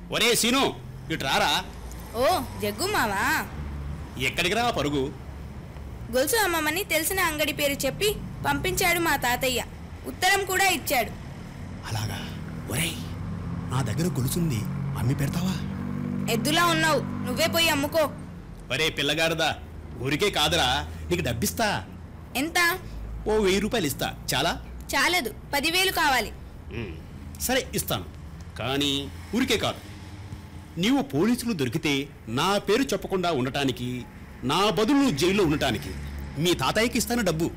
ఒరే సీను ఇటు రారా ఓ జగ్గు మావా ఎక్కడికి రా పరుగు గొలుసు అమ్మమ్మని తెలిసిన అంగడి పేరు చెప్పి పంపించాడు మా తాతయ్య ఉత్తరం కూడా ఇచ్చాడు అలాగా ఒరేయ్ నా దగ్గర గొలుసుంది అమ్మి పెడతావా ఎద్దులా ఉన్నావు నువ్వే పోయి అమ్ముకో ఒరే పిల్లగాడదా ఊరికే కాదురా నీకు డబ్బిస్తా ఎంత ఓ వెయ్యి రూపాయలు ఇస్తా చాలా చాలదు పదివేలు కావాలి ఉమ్, సరే ఇస్తాను కానీ ఊరికే కాదు నీవు పోలీసులు దొరికితే నా పేరు చెప్పకుండా ఉండటానికి నా బదులు నువ్వు జైల్లో ఉండటానికి మీ తాతయ్యకి ఇస్తాను డబ్బు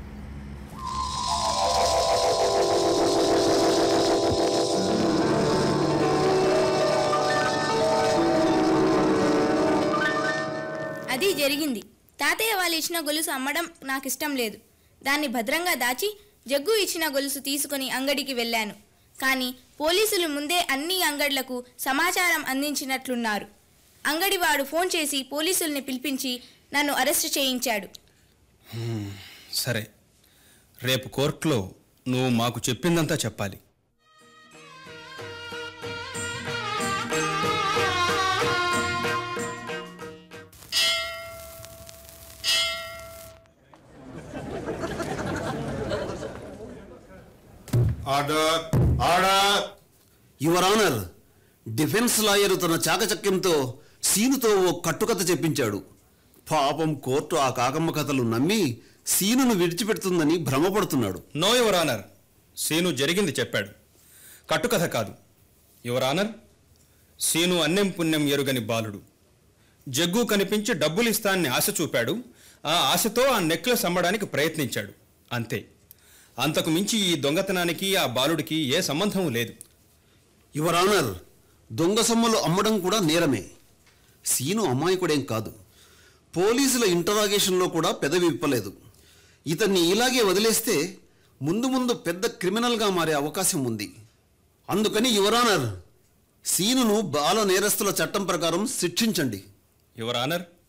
అది జరిగింది తాతయ్య వాళ్ళు ఇచ్చిన గొలుసు అమ్మడం నాకు ఇష్టం లేదు దాన్ని భద్రంగా దాచి జగ్గు ఇచ్చిన గొలుసు తీసుకుని అంగడికి వెళ్ళాను కానీ పోలీసులు ముందే అన్ని అంగడ్లకు సమాచారం అందించినట్లున్నారు అంగడివాడు ఫోన్ చేసి పోలీసుల్ని పిలిపించి నన్ను అరెస్ట్ చేయించాడు సరే రేపు కోర్టులో నువ్వు మాకు చెప్పిందంతా చెప్పాలి order order your honour defence lawyer తన చాకచక్యంతో సీనుతో ఓ కట్టుకథ చెప్పించాడు పాపం కోర్టు ఆ కాకమ్మ కథలు నమ్మి సీనును విడిచిపెడుతుందని భ్రమపడుతున్నాడు నో యువర్ ఆనర్ సీను జరిగింది చెప్పాడు కట్టుకథ కాదు యువర్ ఆనర్ సీను అన్నెం పుణ్యం ఎరుగని బాలుడు జగ్గు కనిపించి డబ్బులు ఇస్తానని ఆశ చూపాడు ఆ ఆశతో ఆ నెక్లెస్ అమ్మడానికి ప్రయత్నించాడు అంతే అంతకు మించి ఈ దొంగతనానికి ఆ బాలుడికి ఏ సంబంధం లేదు యువర్ ఆనర్ దొంగ సొమ్ములు అమ్మడం కూడా నేరమే సీను అమాయకుడేం కాదు పోలీసుల ఇంటరాగేషన్లో కూడా పెదవి విప్పలేదు ఇతన్ని ఇలాగే వదిలేస్తే ముందు ముందు పెద్ద క్రిమినల్గా మారే అవకాశం ఉంది అందుకని యువర్ ఆనర్ సీనును బాల నేరస్తుల చట్టం ప్రకారం శిక్షించండి యువర్ ఆనర్